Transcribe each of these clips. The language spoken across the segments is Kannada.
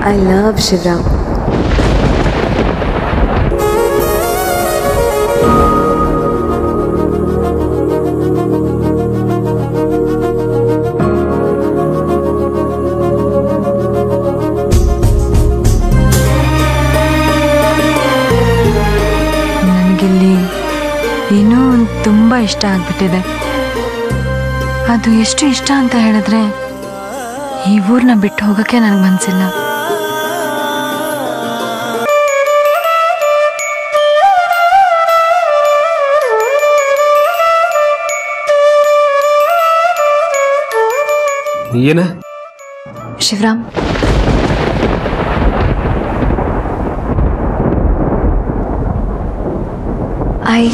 ಐ ಲವ್ ಶಿವರಾಮ್ ನನಗಿಲ್ಲಿ ಏನೋ ಒಂದು ತುಂಬ ಇಷ್ಟ ಆಗ್ಬಿಟ್ಟಿದೆ ಅದು ಎಷ್ಟು ಇಷ್ಟ ಅಂತ ಹೇಳಿದ್ರೆ ಈ ಊರನ್ನ ಬಿಟ್ಟು ಹೋಗೋಕ್ಕೆ ನನಗೆ ಮನಸ್ಸಿಲ್ಲ ಏನ ಶಿವರಾಮ್ ಐ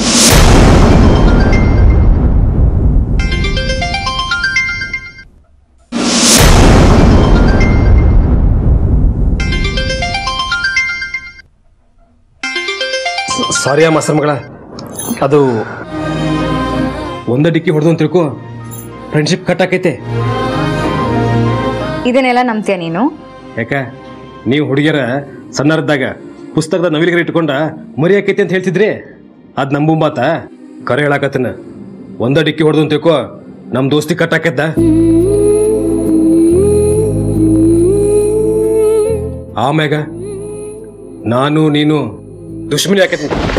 ಸಾರಿ ಅಮ್ಮ ಸರ್ ಮಗಳ ಅದು ಒಂದ ಡಿಕ್ಕಿ ಹೊಡೆದು ಅಂತ ತಿಳ್ಕೊ ಫ್ರೆಂಡ್ಶಿಪ್ ಕಟ್ ಆಕೈತೆ ಇದನ್ನೆಲ್ಲ ನಂಬ್ತೀಯ ನೀನು ಯಾಕ ನೀವು ಹುಡುಗಿಯರ ಸಣ್ಣರದ್ದಾಗ ಪುಸ್ತಕದ ನವಿಲಿಗರ ಇಟ್ಕೊಂಡ ಮರಿ ಆಕೈತಿ ಅಂತ ಹೇಳ್ತಿದ್ರಿ ಅದ್ ನಂಬು ಮಾತ ಕರೆ ಹೇಳಾಕತ್ತನ ಒಂದ ಡಿಕ್ಕಿ ಹೊಡೆದು ಅಂತ ತಿಳ್ಕೊ ನಮ್ ದೋಸ್ತಿ ಕಟ್ ಆಕೈತ ಆಮ್ಯಾಗ ನಾನು ನೀನು ದುಶ್ಮನಿ ಆಕೈತಿ